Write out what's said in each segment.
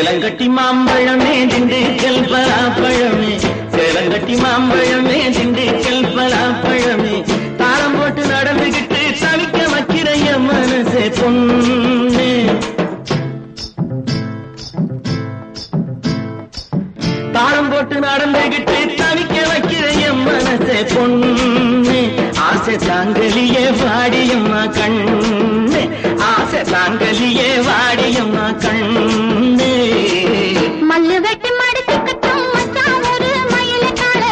சேலங்கட்டி மாம்பழமே திண்டுக்கல் பலாப்பழமே சேலங்கட்டி மாம்பழமே திண்டுக்கல் பலாப்பழமே தாளம் போட்டு நடந்துகிட்டு தவிக்க வைக்கிற என் மனசே பொண்ணு தாளம் போட்டு நடந்துகிட்டு தவிக்க வைக்கிற என் மனசே பொண்ணு ஆசை தாங்கலியே வாடியம்மா கண்ணு ஆசை தாங்கலியே வாடியம்மா கண்ணு மல்லு வெட்டி மடிச்சு கட்டும் மச்சான் ஒரு மயிலுக்கார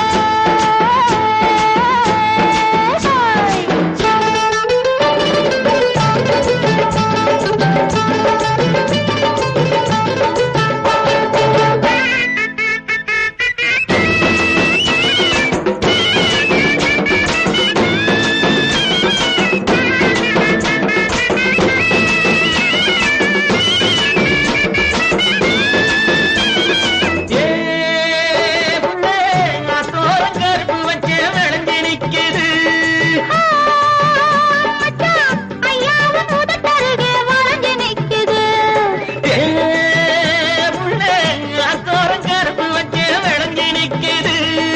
ஏ புள்ளே, அத்தோரம் கருப்பு வச்சு விளைஞ்சு நிக்குது. மச்சான் ஐயாவும் உதட்டருகே வளைஞ்சு நிக்குது ஏ புள்ளே, அத்தோரம் கருப்பு வச்சு விளைஞ்சு நிக்குது.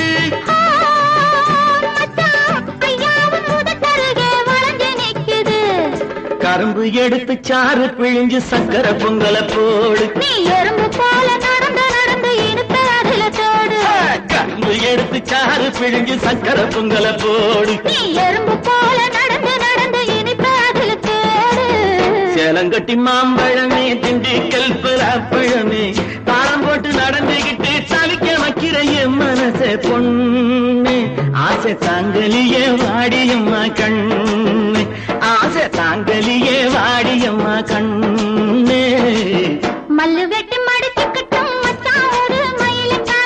மச்சான் ஐயாவும் உதட்டருகே வளைஞ்சு நிக்குது கரும்பு எடுத்து சாறு பிழிஞ்சு சக்கரை பொங்கல போடு நீ எறும்பு போல நடந்து நடந்து இடுத்த அதுல தோடு கரும்பு எடுத்து சாறு பிழிஞ்சு சக்கரை பொங்கல போடு நீ எறும்பு போல நடந்து நடந்து இனிப்ப அதுல தேடு சேலங்கட்டி மாம்பழமே திண்டுக்கல் பலாப்பழமே தாளம் போட்டு நடந்துகிட்டு தவிக்க வைக்கிற என் மனசே பொண்ணு ஆசை தாங்கலியே வாடியம்மா கண்ணு ஆசை தாங்கலியே வாடியம்மா கண்ணு மல்லு வெட்டி மடிச்சு கட்டும் மச்சான் ஒரு மயிலுக்கார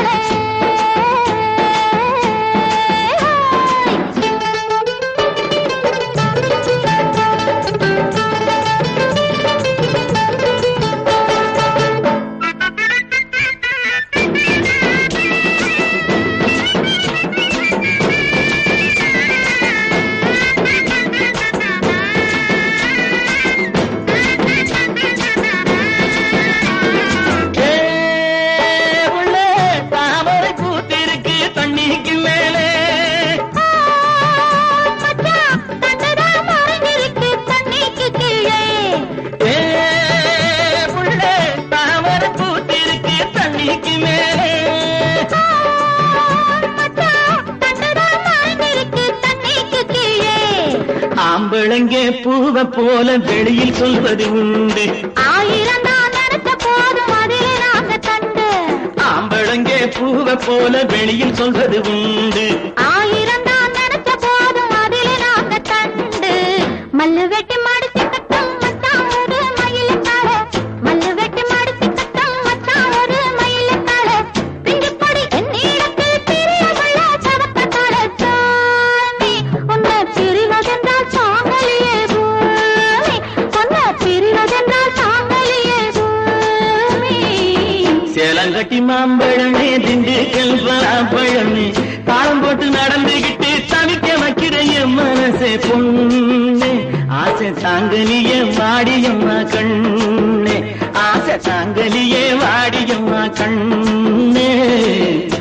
ஏ உள்ளே தாமரை பூத்திருக்கு தண்ணிக்கு மேலே மச்சான் தண்டுதான் மறைஞ்சிருக்கு தண்ணிக்கு கீழே ஏ உள்ளே தாமரை பூத்திருக்கு தண்ணிக்கு மேலே மச்சான் தண்டுதான் மறைஞ்சிருக்கு தண்ணிக்கு கீழே ஆம்பளங்கே பூவ போல வெளியில் சொல்வது உண்டு ஆயிரம் தான் நினைச்ச போதும் அதிலே நாங்க தண்டு ஆம்பளங்கே பூவ போல வெளியில் சொல்வது உண்டு ஆயிரம் தான் நினைச்ச போதும் அதிலே நாங்க தண்டு மல்லு வெட்டி மடிச்சு கட்டும் மச்சான் ஒரு மயிலுக்கார மல்லு வெட்டி மடிச்சு கட்டும் மச்சான் ஒரு மயிலுக்கார பிஞ்சு பொடி என்னிடத்தில் பிரியமுள்ள சவக்கத்தார சாமி உன்னை பிரிவதென்றால் சாங்கலியே பூமி உன்னை பிரிவதென்றால் சாங்கலியே பூமி சேலங்கட்டி மாம்பழமே திண்டுக்கல் பலாப்பழமே தாளம் போட்டு நடந்துகிட்டு தவிக்க வைக்கிற என் மனசே பொண்ணு ஆசை தாங்கலியே வாடியம்மா கண்ணே ஆசை தாங்கலியே வாடியம்மா கண்ணே